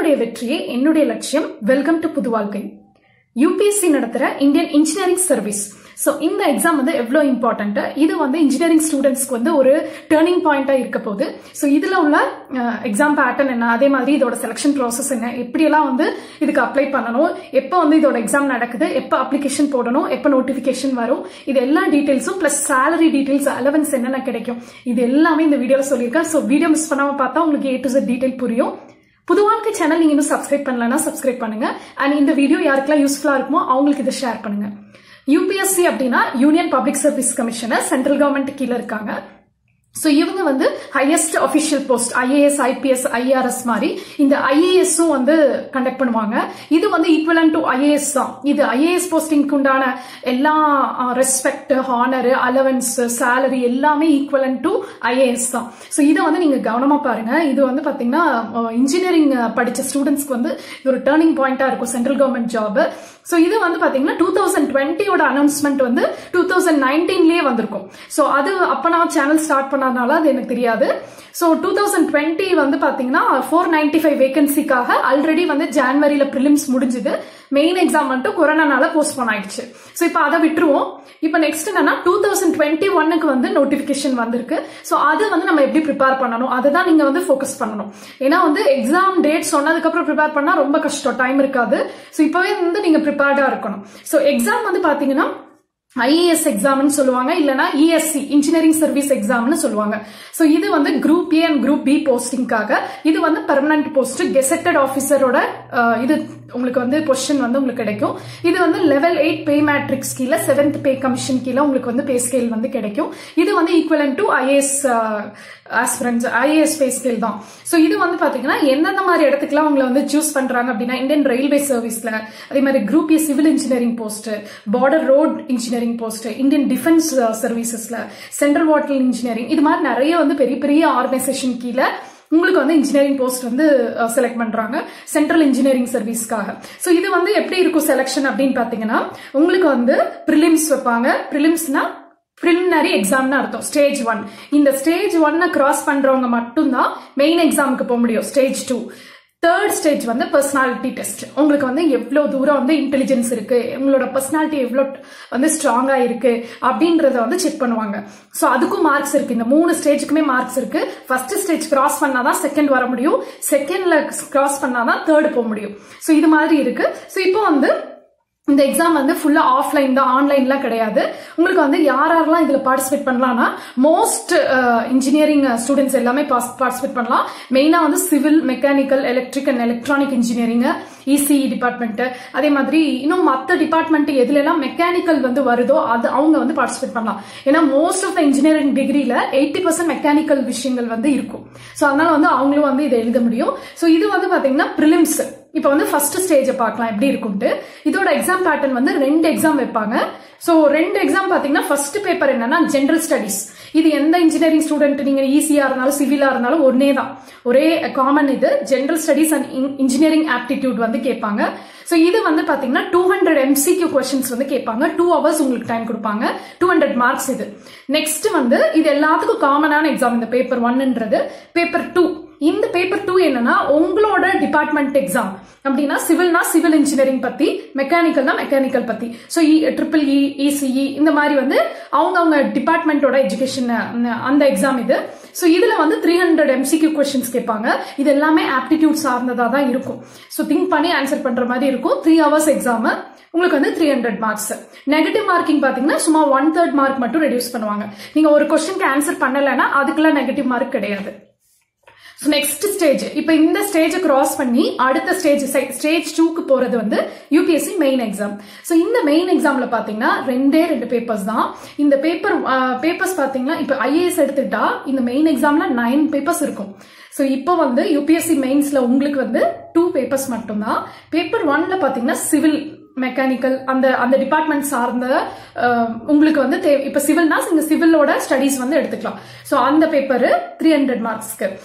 உங்களுடைய வெற்றியே என்னுடைய லட்சியம் வெல்கம் டு புது வாழ்க்கை யூபிஎஸ்சி நடத்துற இந்தியன் இன்ஜினியரிங் சர்வீஸ் ஸோ இந்த எக்ஸாம் வந்து எவ்வளோ இம்பார்ட்டன்ட் இது வந்து இன்ஜினியரிங் ஸ்டூடெண்ட்ஸ்க்கு வந்து ஒரு டேர்னிங் பாயிண்டா இருக்க போகுது ஸோ இதுல உள்ள எக்ஸாம் பேட்டர்ன் என்ன அதே மாதிரி இதோட செலெக்ஷன் ப்ராசஸ் என்ன எப்படியெல்லாம் வந்து இதுக்கு அப்ளை பண்ணணும் எப்போ வந்து இதோட எக்ஸாம் நடக்குது எப்போ அப்ளிகேஷன் போடணும் எப்போ நோட்டிஃபிகேஷன் வரும் இது எல்லா டீடைல்ஸும் ப்ளஸ் சேலரி டீடைல்ஸ் அலவன்ஸ் என்னென்ன கிடைக்கும் இது எல்லாமே இந்த வீடியோவில் சொல்லியிருக்கேன் ஸோ வீடியோ மிஸ் பண்ணாம பார்த்தா உங்களுக்கு ஏ டு Z டீடைல் புரியும் புது வாழ்க்கை சேனல் நீங்க இன்னும் சப்ஸ்கிரைப் பண்ணலன்னா சப்ஸ்கிரைப் பண்ணுங்க அண்ட் இந்த வீடியோ யாருக்கெல்லாம் யூஸ்ஃபுல்லா இருக்குமோ அவங்களுக்கு இதை ஷேர் பண்ணுங்க யூபிஎஸ்சி அப்படின்னா union public service commissioner central government கீழே இருக்காங்க ஸோ இவங்க வந்து highest official post IAS IPS IRS மாதிரி இந்த ஐஏஎஸும் வந்து கண்டக்ட் பண்ணுவாங்க இது வந்து ஈக்குவலன் டு ஐஏஎஸ் தான் இது ஐஏஎஸ் போஸ்டிங்க்கு உண்டான எல்லா ரெஸ்பெக்ட் ஹானர் அலவன்ஸ் சேலரி எல்லாமே ஈக்குவலன் டு ஐஏஎஸ் தான் ஸோ இதை வந்து நீங்க கவனமா பாருங்க இது வந்து பாத்தீங்கன்னா இன்ஜினியரிங் படிச்ச ஸ்டூடெண்ட்ஸ்க்கு வந்து இது ஒரு டேர்னிங் பாயிண்டா இருக்கும் சென்ட்ரல் கவர்மெண்ட் ஜாப் ஸோ இது வந்து பாத்தீங்கன்னா டூ தௌசண்ட் டுவெண்ட்டியோட அனௌன்ஸ்மெண்ட் வந்து டூ தௌசண்ட் நைன்டீன்லயே வந்திருக்கும் ஸோ அது அப்ப நான் சேனல் ஸ்டார்ட் பண்ணதுனால அது எனக்கு தெரியாது ஸோ டூ தௌசண்ட் டுவெண்ட்டி வந்து பாத்தீங்கன்னா ஃபோர் நைன்டி ஃபைவ் வேகன்சிக்காக ஆல்ரெடி வந்து ஜான்வரியில ப்ரிலிம்ஸ் முடிஞ்சுது மெயின் எக்ஸாம் மட்டும் கொரோனானால போஸ்ட்போன் ஆயிடுச்சு ஸோ இப்போ அதை விட்டுருவோம் இப்போ நெக்ஸ்ட் என்னன்னா டூ தௌசண்ட் டுவெண்ட்டி ஒன்னுக்கு வந்து நோட்டிபிகேஷன் வந்திருக்கு ஸோ அது வந்து நம்ம எப்படி ப்ரிப்பேர் பண்ணணும் அதை தான் நீங்க வந்து ஃபோக்கஸ் பண்ணணும் ஏன்னா வந்து எக்ஸாம் டேட் சொன்னதுக்கப்புறம் ப்ரிப்பேர் பண்ணா ரொம்ப கஷ்டம் டைம் இருக்காது ஸோ இப்போவே வந்து நீங்க ப்ரிப்பேர்டா இருக்கணும் ஸோ எக்ஸாம் வந்து பாத்தீங்கன்னா ஐஏஎஸ் எக்ஸாம்னு சொல்லுவாங்க இல்லனா இஎஸ்சி இன்ஜினியரிங் சர்வீஸ் எக்ஸாம்னு சொல்லுவாங்க ஸோ இது வந்து group A and group B போஸ்டிங்காக இது வந்து பெர்மனன்ட் போஸ்ட் கெசட்டட் ஆஃபீஸரோட இது உங்களுக்கு வந்து பொசிஷன் வந்து உங்களுக்கு கிடைக்கும் இது வந்து லெவல் எயிட் பே மேட்ரிக்ஸ் கீழே செவன்த் பே கமிஷன் கீழே உங்களுக்கு வந்து பே ஸ்கேல் வந்து கிடைக்கும் இது வந்து equivalent to IAS aspirants IAS pay scale தான் ஸோ இது வந்து பாத்தீங்கன்னா எந்தெந்த மாதிரி இடத்துக்குலாம் உங்களை வந்து சூஸ் பண்றாங்க அப்படின்னா இந்தியன் ரயில்வே சர்வீஸ்ல அதே மாதிரி group A civil engineering post border road engineering post Indian defence சர்வீசஸ்ல சென்ட்ரல் வாட்டர் இன்ஜினியரிங் இது மாதிரி நிறைய வந்து பெரிய பெரிய ஆர்கனைசேஷன் கீழே உங்களுக்கு வந்து இன்ஜினியரிங் போஸ்ட் வந்து செலக்ட் பண்றாங்க சென்ட்ரல் இன்ஜினியரிங் சர்வீஸ்க்காக ஸோ இது வந்து எப்படி இருக்கும் செலக்ஷன் அப்படின்னு பாத்தீங்கன்னா உங்களுக்கு வந்து ப்ரிலிம்ஸ் வைப்பாங்க ப்ரிலிம்ஸ்னா ப்ரிலிமினரி எக்ஸாம்னு அர்த்தம் ஸ்டேஜ் ஒன் இந்த ஸ்டேஜ் ஒன்னை கிராஸ் பண்றவங்க மட்டும்தான் மெயின் எக்ஸாமுக்கு போக முடியும் ஸ்டேஜ் டூ தேர்ட் ஸ்டேஜ் வந்து பர்சனாலிட்டி டெஸ்ட் உங்களுக்கு வந்து எவ்வளோ தூரம் வந்து இன்டெலிஜென்ஸ் இருக்கு உங்களோட பர்சனாலிட்டி எவ்வளோ வந்து ஸ்ட்ராங்கா இருக்கு அப்படின்றத வந்து செக் பண்ணுவாங்க ஸோ அதுக்கும் மார்க்ஸ் இருக்கு இந்த மூணு ஸ்டேஜுக்குமே மார்க்ஸ் இருக்கு ஃபர்ஸ்ட் ஸ்டேஜ் கிராஸ் பண்ணாதான் செகண்ட் வர முடியும் செகண்ட்ல கிராஸ் பண்ணாதான் தேர்ட் போக முடியும் ஸோ இது மாதிரி இருக்கு ஸோ இப்போ வந்து இந்த எக்ஸாம் வந்து ஃபுல்லா ஆஃப்லைன் தான் ஆன்லைன்லாம் கிடையாது உங்களுக்கு வந்து யார் யாரெல்லாம் இதுல பார்ட்டிசிபேட் பண்ணலாம்னா மோஸ்ட் இன்ஜினியரிங் ஸ்டூடெண்ட்ஸ் எல்லாமே பார்ட்டிசிபேட் பண்ணலாம் மெயினா வந்து civil mechanical electric and electronic engineering ECE department அதே மாதிரி இன்னும் மற்ற டிபார்ட்மெண்ட் எதுல எல்லாம் மெக்கானிக்கல் வந்து வருதோ அது அவங்க வந்து பார்ட்டிசிபேட் பண்ணலாம் ஏன்னா மோஸ்ட் ஆஃப் த இன்ஜினியரிங் டிகிரியில எயிட்டி பர்சன்ட் மெக்கானிக்கல் விஷயங்கள் வந்து இருக்கும் ஸோ அதனால வந்து அவங்களும் வந்து இதை எழுத முடியும் ஸோ இது வந்து பாத்தீங்கன்னா ப்ரிலிம்ஸ் இப்போ வந்து ஃபர்ஸ்ட் ஸ்டேஜை பார்க்கலாம் எப்படி இருக்கும்ட்டு இதோட எக்ஸாம் பேட்டர்ன் வந்து ரெண்டு எக்ஸாம் வைப்பாங்க ஸோ ரெண்டு எக்ஸாம் பார்த்தீங்கன்னா ஃபர்ஸ்ட் பேப்பர் என்னன்னா ஜென்ரல் ஸ்டடிஸ் இது எந்த இன்ஜினியரிங் ஸ்டூடெண்ட் நீங்க ஈஸியா இருந்தாலும் சிவிலா இருந்தாலும் ஒன்னே தான் ஒரே காமன் இது general studies and engineering aptitude வந்து கேட்பாங்க ஸோ இது வந்து பாத்தீங்கன்னா டூ ஹண்ட்ரட் எம்சிக்யூ கொஸ்டின்ஸ் வந்து கேட்பாங்க டூ ஹவர்ஸ் உங்களுக்கு டைம் கொடுப்பாங்க டூ ஹண்ட்ரட் மார்க்ஸ் இது நெக்ஸ்ட் வந்து இது எல்லாத்துக்கும் காமனான எக்ஸாம் இந்த பேப்பர் ஒன்ன்றது பேப்பர் டூ இந்த பேப்பர் டூ என்னன்னா உங்களோட டிபார்ட்மெண்ட் எக்ஸாம் அப்படின்னா சிவில்னா சிவில் இன்ஜினியரிங் பத்தி மெக்கானிக்கல்னா மெக்கானிக்கல் பத்தி ஸோ ட்ரிபிள் இ இசிஇ இந்த மாதிரி வந்து அவங்க அவங்க டிபார்ட்மெண்ட்டோட எஜுகேஷன் அந்த எக்ஸாம் இது ஸோ இதுல வந்து த்ரீ ஹண்ட்ரட் எம்சிக்யூ கொஸ்டின்ஸ் கேட்பாங்க இது எல்லாமே ஆப்டிடியூட் சார்ந்ததா தான் இருக்கும் ஸோ திங்க் பண்ணி ஆன்சர் பண்ற மாதிரி இருக்கும் த்ரீ ஹவர்ஸ் எக்ஸாம் உங்களுக்கு வந்து three hundred marks negative marking பாத்தீங்கன்னா சும்மா ஒன் தேர்ட் மார்க் மட்டும் ரெடியூஸ் பண்ணுவாங்க நீங்க ஒரு கொஸ்டினுக்கு ஆன்சர் பண்ணலைன்னா அதுக்கெல்லாம் நெகட்டிவ் மார்க் கிடையாது ஸோ நெக்ஸ்ட் ஸ்டேஜ் இப்போ இந்த ஸ்டேஜை கிராஸ் பண்ணி அடுத்த ஸ்டேஜ் ஸ்டேஜ் டூக்கு போறது வந்து யூபிஎஸ்சி மெயின் எக்ஸாம் ஸோ இந்த மெயின் எக்ஸாம்ல பாத்தீங்கன்னா ரெண்டே ரெண்டு பேப்பர்ஸ் தான் இந்த பேப்பர் பேப்பர்ஸ் பாத்தீங்கன்னா இப்போ ஐஏஎஸ் எடுத்துட்டா இந்த மெயின் எக்ஸாம்ல நைன் பேப்பர்ஸ் இருக்கும் ஸோ இப்போ வந்து யூபிஎஸ்சி மெயின்ஸ்ல உங்களுக்கு வந்து டூ பேப்பர்ஸ் மட்டும்தான் பேப்பர் ஒன்ல பாத்தீங்கன்னா சிவில் மெக்கானிக்கல் அந்த அந்த டிபார்ட்மெண்ட் சார்ந்த உங்களுக்கு வந்து தேவை இப்போ சிவில்னா நீங்க சிவிலோட ஸ்டடிஸ் வந்து எடுத்துக்கலாம் ஸோ அந்த பேப்பர் த்ரீ ஹண்ட்ரட் மார்க்ஸ்க்கு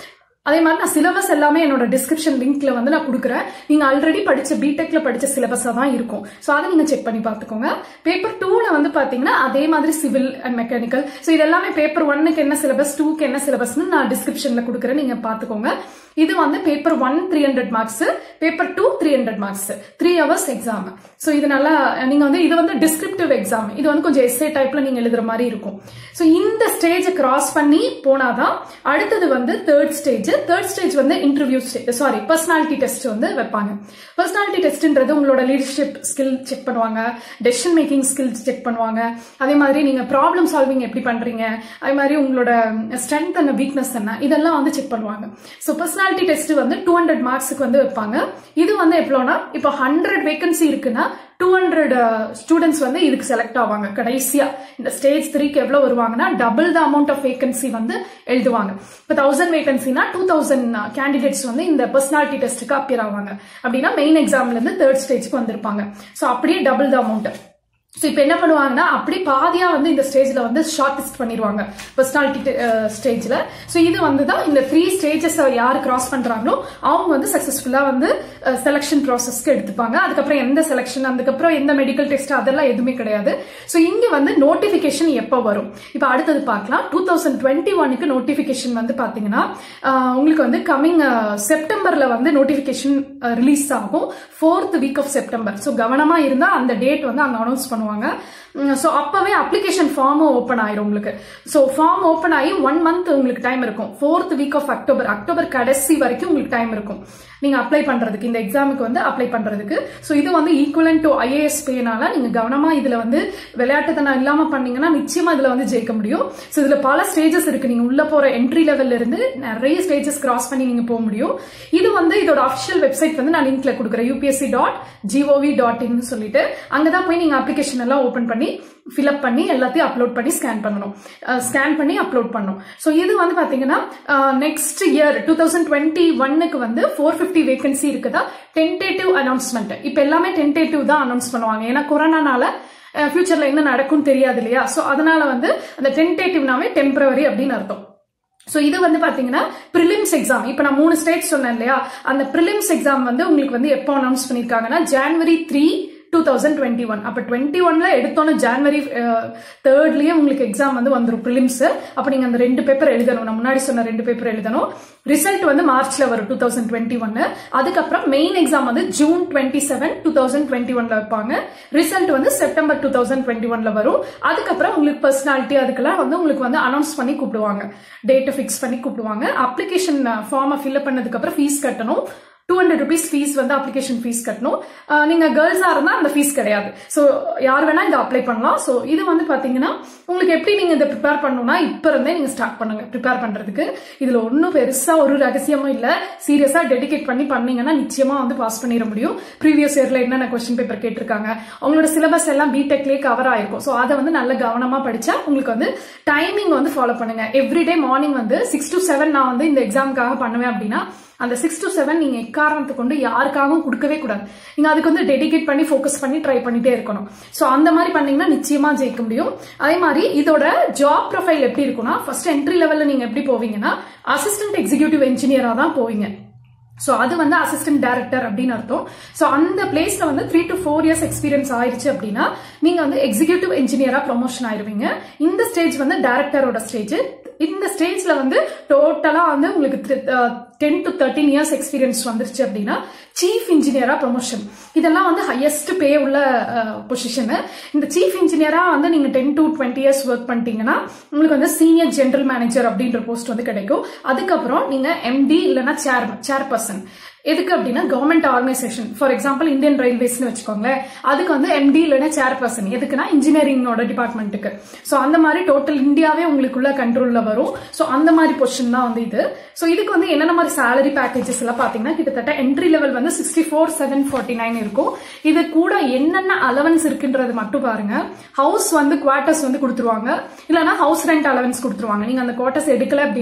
அதே மாதிரி நான் சிலபஸ் எல்லாமே என்னோட டிஸ்கிரிப்ஷன் லிங்க்ல வந்து நான் கொடுக்குறேன் நீங்க ஆல்ரெடி படிச்ச பிடெக்ல படிச்ச சிலபஸா தான் இருக்கும் ஸோ அதை நீங்க செக் பண்ணி பார்த்துக்கோங்க பேப்பர் டூல வந்து பாத்தீங்கன்னா அதே மாதிரி சிவில் அண்ட் மெக்கானிக்கல் ஸோ இது எல்லாமே பேப்பர் ஒன்னுக்கு என்ன சிலபஸ் டூக்கு என்ன சிலபஸ்னு நான் டிஸ்கிரிப்ஷன்ல கொடுக்குறேன் நீங்க பார்த்துக்கோங்க இது வந்து paper one three hundred marks paper two three hundred marks three hours exam so இது நல்லா நீங்க வந்து இது வந்து டிஸ்கிரிப்டிவ் எக்ஸாம் இது வந்து கொஞ்சம் எஸ்ஏ டைப்ல நீங்க எழுதுற மாதிரி இருக்கும் ஸோ இந்த ஸ்டேஜை கிராஸ் பண்ணி போனாதான் அடுத்தது வந்து தேர்ட் ஸ்டேஜ் தேர்ட் ஸ்டேஜ் வந்து interview stage sorry personality test வந்து வைப்பாங்க பர்சனாலிட்டி டெஸ்ட்ன்றது உங்களோட லீடர்ஷிப் ஸ்கில் செக் பண்ணுவாங்க டெசிஷன் மேக்கிங் ஸ்கில்ஸ் செக் பண்ணுவாங்க அதே மாதிரி நீங்க ப்ராப்ளம் சால்விங் எப்படி பண்றீங்க அதே மாதிரி உங்களோட ஸ்ட்ரென்த் அண்ட் வீக்னஸ் என்ன இதெல்லாம் வந்து செக் பண்ணுவாங்க ஸோ பர்சனாலிட்டி டெஸ்ட் வந்து டூ ஹண்ட்ரட் மார்க்ஸுக்கு வந்து வைப்பாங்க இது வந்து எவ்வளோனா இப்போ ஹண்ட்ரட் வேகன்சி இருக்குன்னா டூ ஹண்ட்ரட் ஸ்டூடெண்ட்ஸ் வந்து இதுக்கு செலக்ட் ஆவாங்க கடைசியா இந்த ஸ்டேஜ் த்ரீக்கு எவ்வளவு வருவாங்கன்னா double the amount of vacancy வந்து எழுதுவாங்க இப்போ தௌசண்ட் வேகன்சினா டூ தௌசண்ட் கேண்டிடேட்ஸ் வந்து இந்த பர்சனாலிட்டி டெஸ்ட்டுக்கு அப்பியர் ஆவாங்க அப்படின்னா மெயின் எக்ஸாம்ல இருந்து தேர்ட் ஸ்டேஜ்க்கு வந்திருப்பாங்க ஸோ அப்படியே டபுள் த அமௌண்ட் ஸோ இப்போ என்ன பண்ணுவாங்கன்னா அப்படி பாதியா வந்து இந்த ஸ்டேஜ்ல வந்து ஷார்ட் லிஸ்ட் பண்ணிடுவாங்க பர்சனாலிட்டி ஸ்டேஜ்ல ஸோ இது வந்து தான் இந்த த்ரீ ஸ்டேஜஸ் யார் கிராஸ் பண்றாங்களோ அவங்க வந்து சக்சஸ்ஃபுல்லா வந்து செலெக்ஷன் ப்ராசஸ்க்கு எடுத்துப்பாங்க அதுக்கப்புறம் எந்த செலெக்ஷன் அதுக்கப்புறம் எந்த மெடிக்கல் டெஸ்ட் அதெல்லாம் எதுவுமே கிடையாது ஸோ இங்க வந்து நோட்டிபிகேஷன் எப்போ வரும் இப்போ அடுத்தது பார்க்கலாம் டூ தௌசண்ட் டுவெண்ட்டி ஒனுக்கு நோட்டிபிகேஷன் வந்து பாத்தீங்கன்னா உங்களுக்கு வந்து கம்மிங் செப்டம்பர்ல வந்து நோட்டிபிகேஷன் ரிலீஸ் ஆகும் fourth week of September so கவனமா இருந்தா அந்த டேட் வந்து அங்க அனௌன்ஸ் பண்ணுவாங்க ஸோ அப்பவே அப்ளிகேஷன் ஃபார்மும் ஓப்பன் ஆயிரும் உங்களுக்கு ஸோ ஃபார்ம் ஓப்பன் ஆகி ஒன் மந்த் உங்களுக்கு டைம் இருக்கும் fourth week of October October கடைசி வரைக்கும் உங்களுக்கு டைம் இருக்கும் நீங்க அப்ளை பண்றதுக்கு இந்த எக்ஸாமுக்கு வந்து அப்ளை பண்றதுக்கு ஸோ இது வந்து ஈக்குவலன் டு ஐஏஎஸ் பேனால நீங்க கவனமா இதுல வந்து விளையாட்டுத்தனம் இல்லாம பண்ணீங்கன்னா நிச்சயமா இதுல வந்து ஜெயிக்க முடியும் ஸோ இதுல பல ஸ்டேஜஸ் இருக்கு நீங்க உள்ள போற என்ட்ரி லெவல்ல இருந்து நிறைய ஸ்டேஜஸ் கிராஸ் பண்ணி நீங்க போக முடியும் இது வந்து இதோட அஃபிஷியல் வெப்சைட் வந்து நான் லிங்க்ல கொடுக்குறேன் UPSC dot G O V dot in சொல்லிட்டு அங்கதான் போய் நீங்க அப்ளிகேஷன் எல்லாம் ஓபன் பண்ணி ஃபில்அப் பண்ணி எல்லாத்தையும் அப்லோட் பண்ணி ஸ்கேன் பண்ணணும் ஸ்கேன் பண்ணி அப்லோட் பண்ணணும் ஸோ இது வந்து பாத்தீங்கன்னா next year two thousand twenty ஒன்னுக்கு வந்து ஃபோர் ஃபிஃப்டி வேகன்சி இருக்குதா டென்டேட்டிவ் அனௌன்ஸ்மெண்ட் இப்போ எல்லாமே டென்டேட்டிவ் தான் அனௌன்ஸ் பண்ணுவாங்க ஏன்னா கொரோனானால ஃபியூச்சர்ல என்ன நடக்கும்னு தெரியாது இல்லையா ஸோ அதனால வந்து அந்த டென்டேட்டிவ்னாவே டெம்பரவரி அப்படின்னு அர்த்தம் ஸோ இது வந்து பாத்தீங்கன்னா ப்ரிலிம்ஸ் எக்ஸாம் இப்போ நான் மூணு ஸ்டேட் சொன்னேன் இல்லையா அந்த ப்ரிலிம்ஸ் எக்ஸாம் வந்து உங்களுக்கு வந்து எப்போ அனௌன்ஸ் பண்ணியிருக்காங்கன்னா January three two thousand twenty one அப்போ டுவெண்ட்டி ஒன்ல எடுத்தோன்னு ஜான்வரி தேர்ட்லயே உங்களுக்கு எக்ஸாம் வந்து வந்துடும் ப்ரிலிம்ஸ் அப்போ நீங்க அந்த ரெண்டு பேப்பர் எழுதணும் நான் முன்னாடி சொன்ன ரெண்டு பேப்பர் எழுதணும் ரிசல்ட் வந்து மார்ச்ல வரும் டூ தௌசண்ட் டுவெண்ட்டி ஒன்னு அதுக்கப்புறம் மெயின் எக்ஸாம் வந்து June twenty seven two thousand twenty ஒன்ல வைப்பாங்க ரிசல்ட் வந்து செப்டம்பர் டூ தௌசண்ட் டுவெண்ட்டி ஒன்ல வரும் அதுக்கப்புறம் உங்களுக்கு பர்சனாலிட்டி அதுக்கெல்லாம் வந்து உங்களுக்கு வந்து அனௌன்ஸ் பண்ணி கூப்பிடுவாங்க டேட்டை ஃபிக்ஸ் பண்ணி கூப்பிடுவாங்க அப்ளிகேஷன் ஃபார்மை ஃபில்அப் பண்ணதுக்கு அப்புறம் ஃபீஸ் கட்டணும் டூ ஹண்ட்ரட் ருபீஸ் ஃபீஸ் வந்து அப்ளிகேஷன் ஃபீஸ் கட்டணும் நீங்க கேர்ள்ஸா இருந்தா அந்த ஃபீஸ் கிடையாது ஸோ யார் வேணா இதை அப்ளை பண்ணலாம் ஸோ இது வந்து பாத்தீங்கன்னா உங்களுக்கு எப்படி நீங்க இதை ப்ரிப்பேர் பண்ணணும்னா இப்ப இருந்தே நீங்க ஸ்டார்ட் பண்ணுங்க ப்ரிப்பேர் பண்றதுக்கு இதுல ஒன்றும் பெருசா ஒரு ரகசியமும் இல்ல சீரியஸா டெடிகேட் பண்ணி பண்ணீங்கன்னா நிச்சயமா வந்து பாஸ் பண்ணிட முடியும் ப்ரீவியஸ் இயர்ல என்னென்ன கொஸ்டின் பேப்பர் கேட்டிருக்காங்க அவங்களோட சிலபஸ் எல்லாம் பிடெக்லேயே கவர் ஆயிருக்கும் ஸோ அதை வந்து நல்ல கவனமா படிச்சா உங்களுக்கு வந்து டைமிங் வந்து ஃபாலோ பண்ணுங்க எவ்ரிடே மார்னிங் வந்து சிக்ஸ் டு செவன் நான் வந்து இந்த எக்ஸாமுக்காக பண்ணுவேன் அப்படின்னா அந்த சிக்ஸ் டு செவன் நீங்க எக்காரணத்தை கொண்டு யாருக்காகவும் கொடுக்கவே கூடாது நீங்க அதுக்கு வந்து டெடிகேட் பண்ணி ஃபோக்கஸ் பண்ணி ட்ரை பண்ணிட்டே இருக்கணும் ஸோ அந்த மாதிரி பண்ணீங்கன்னா நிச்சயமா ஜெயிக்க முடியும் அதே மாதிரி இதோட ஜாப் ப்ரொஃபைல் எப்படி இருக்கும்னா ஃபர்ஸ்ட் என்ட்ரி லெவல்ல நீங்க எப்படி போவீங்கன்னா அசிஸ்டன்ட் எக்ஸிகியூட்டிவ் இன்ஜினியரா தான் போவீங்க ஸோ அது வந்து அசிஸ்டன்ட் டைரக்டர் அப்படின்னு அர்த்தம் ஸோ அந்த பிளேஸ்ல வந்து three to four years experience ஆயிருச்சு அப்படின்னா நீங்க வந்து எக்ஸிகியூட்டிவ் இன்ஜினியரா ப்ரொமோஷன் ஆயிருவீங்க இந்த ஸ்டேஜ் வந்து டைரக்டரோட ஸ்டேஜ் இந்த ஸ்டேஜ்ல வந்து டோட்டலா வந்து உங்களுக்கு ten to thirteen years experience வந்துருச்சு அப்படின்னா சீஃப் இன்ஜினியரா ப்ரொமோஷன் இதெல்லாம் வந்து ஹையஸ்ட் பே உள்ள பொசிஷன் இந்த சீஃப் இன்ஜினியரா வந்து நீங்க ten to twenty years work பண்ணிட்டீங்கன்னா உங்களுக்கு வந்து சீனியர் ஜெனரல் மேனேஜர் அப்படின்ற போஸ்ட் வந்து கிடைக்கும் அதுக்கப்புறம் நீங்க எம்டி இல்லைன்னா சேர் சேர்பர்சன் எதுக்கு அப்படின்னா government organisation for example Indian ரயில்வேஸ்னு வச்சுக்கோங்களேன் அதுக்கு வந்து எம்டி இல்லைன்னா சேர்பர்சன் எதுக்குன்னா இன்ஜினியரிங்கோட டிபார்ட்மெண்ட்டுக்கு ஸோ அந்த மாதிரி டோட்டல் இந்தியாவே உங்களுக்குள்ள கண்ட்ரோல்ல வரும் ஸோ அந்த மாதிரி பொசிஷன் தான் வந்து இது ஸோ இதுக்கு வந்து என்னென்ன மாதிரி சேலரி பேக்கேஜஸ் எல்லாம் பாத்தீங்கன்னா கிட்டத்தட்ட என்ட்ரி லெவல் வந்து sixty four seven forty nine இருக்கும் இது கூட என்னென்ன அலவன்ஸ் இருக்குன்றது மட்டும் பாருங்க ஹவுஸ் வந்து குவார்டர்ஸ் வந்து கொடுத்துருவாங்க இல்லைன்னா ஹவுஸ் ரெண்ட் அலவன்ஸ் கொடுத்துருவாங்க நீங்க அந்த குவார்டர்ஸ் எடுக்கல அப்படின்னா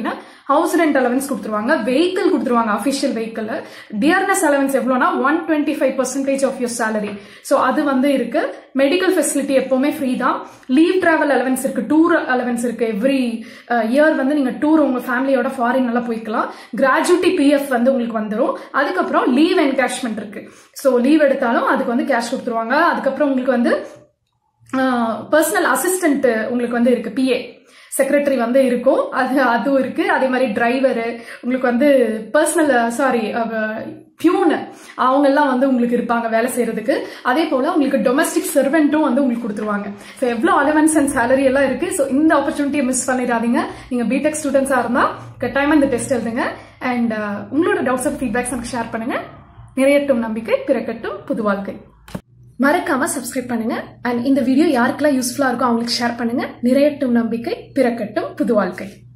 ஹவுஸ் ரெண்ட் அலவன்ஸ் கொடுத்துருவாங்க வெஹிக்கிள் கொடுத்துருவாங்க அஃபிஷியல் வெஹிக்கிள் டியர்னஸ் அலவன்ஸ் எவ்வளோனா one twenty five percentage of your salary so அது வந்து இருக்கு மெடிக்கல் ஃபெசிலிட்டி எப்பவுமே ஃப்ரீ தான் லீவ் டிராவல் அலவன்ஸ் இருக்கு டூர் அலவன்ஸ் இருக்கு எவ்ரி இயர் வந்து நீங்க டூர் உங்க ஃபேமிலியோட ஃபாரின் எல்லாம் போய்க்கலாம் கிராஜுவிட்டி பிஎஃப் வந்து உங்களுக்கு வந்துடும் அதுக்கப்புறம் லீவ் என்கேஷ்மெண்ட் இருக்கு ஸோ லீவ் எடுத்தாலும் அதுக்கு வந்து கேஷ் கொடுத்துருவாங்க அதுக்கப்புறம் உங்களுக்கு வந்து பர்சனல் அசிஸ்டன்ட் உங்களுக்கு வந்து இருக்கு பிஏ செக்ரட்டரி வந்து இருக்கும் அது அதுவும் இருக்கு அதே மாதிரி டிரைவரு உங்களுக்கு வந்து பர்சனல் சாரி பியூனு அவங்க எல்லாம் வந்து உங்களுக்கு இருப்பாங்க வேலை செய்யறதுக்கு அதே போல உங்களுக்கு டொமஸ்டிக் சர்வெண்ட்டும் வந்து உங்களுக்கு கொடுத்துருவாங்க ஸோ எவ்வளோ அலவன்ஸ் அண்ட் சேலரி எல்லாம் இருக்கு ஸோ இந்த ஆப்பர்ச்சுனிட்டியை மிஸ் பண்ணிடாதீங்க நீங்க பிடெக் ஸ்டூடெண்ட்ஸா இருந்தா கட்டாயமா இந்த டெஸ்ட் எழுதுங்க அண்ட் உங்களோட டவுட்ஸ் அண்ட் ஃபீட்பேக்ஸ் எனக்கு ஷேர் பண்ணுங்க நிறையட்டும் நம்பிக்கை பிறக்கட்டும் புது வாழ்க்கை மறக்காம சப்ஸ்கிரைப் பண்ணுங்க அண்ட் இந்த வீடியோ யாருக்கெல்லாம் யூஸ்ஃபுல்லா இருக்கோ அவங்களுக்கு ஷேர் பண்ணுங்க நிறையட்டும் நம்பிக்கை பிறக்கட்டும் புது வாழ்க்கை